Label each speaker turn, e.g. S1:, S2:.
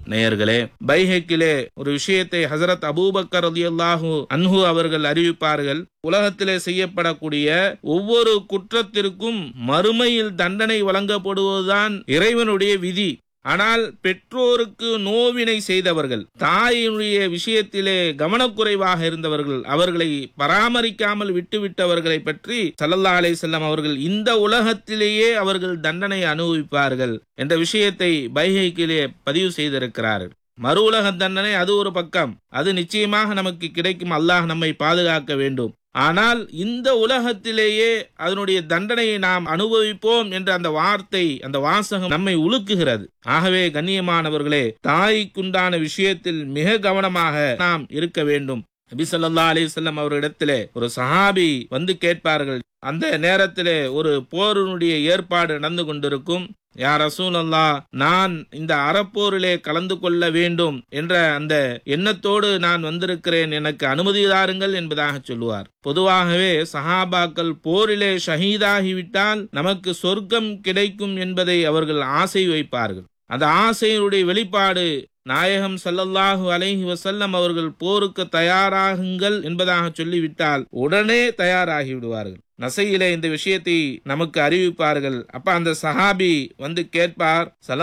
S1: நேயர்களே பைஹெக்கிலே ஒரு விஷயத்தை ஹசரத் அபூபக்கர் ரலியல்லாஹு அன்ஹு அவர்கள் அறிவிப்பார்கள் உலகத்திலே செய்யப்படக்கூடிய ஒவ்வொரு குற்றத்திற்கும் மறுமையில் தண்டனை வழங்கப்படுவதுதான் இறைவனுடைய விதி ஆனால் பெற்றோருக்கு நோவினை செய்தவர்கள் தாயினுடைய விஷயத்திலே கவனக்குறைவாக இருந்தவர்கள் அவர்களை பராமரிக்காமல் விட்டுவிட்டவர்களை பற்றி சல்லல்லா அலை செல்லம் அவர்கள் இந்த உலகத்திலேயே அவர்கள் தண்டனை அனுபவிப்பார்கள் என்ற விஷயத்தை பைஹைக்கிலே பதிவு செய்திருக்கிறார்கள் மறு உலக தண்டனை அது ஒரு பக்கம் அது நிச்சயமாக நமக்கு கிடைக்கும் அல்லாஹ் நம்மை பாதுகாக்க வேண்டும் ஆனால் இந்த உலகத்திலேயே அதனுடைய தண்டனையை நாம் அனுபவிப்போம் என்ற அந்த வார்த்தை அந்த வாசகம் நம்மை உலுக்குகிறது ஆகவே கண்ணியமானவர்களே தாய்க்குண்டான விஷயத்தில் மிக கவனமாக நாம் இருக்க வேண்டும் நபி சொல்லா அலிசல்லம் அவர்களிடத்திலே ஒரு சஹாபி வந்து கேட்பார்கள் அந்த நேரத்திலே ஒரு போரினுடைய ஏற்பாடு நடந்து கொண்டிருக்கும் யார் ரசூலல்லா நான் இந்த அறப்போரிலே கலந்து கொள்ள வேண்டும் என்ற அந்த எண்ணத்தோடு நான் வந்திருக்கிறேன் எனக்கு அனுமதி தாருங்கள் என்பதாக சொல்லுவார் பொதுவாகவே சஹாபாக்கள் போரிலே ஷஹீதாகிவிட்டால் நமக்கு சொர்க்கம் கிடைக்கும் என்பதை அவர்கள் ஆசை வைப்பார்கள் அந்த ஆசையினுடைய வெளிப்பாடு நாயகம் சல்லல்லாஹு அலைஹி வசல்லம் அவர்கள் போருக்கு தயாராகுங்கள் என்பதாக சொல்லிவிட்டால் உடனே தயாராகி விடுவார்கள் நசையிலே இந்த விஷயத்தை நமக்கு அறிவிப்பார்கள் அப்ப அந்த சஹாபி வந்து கேட்பார்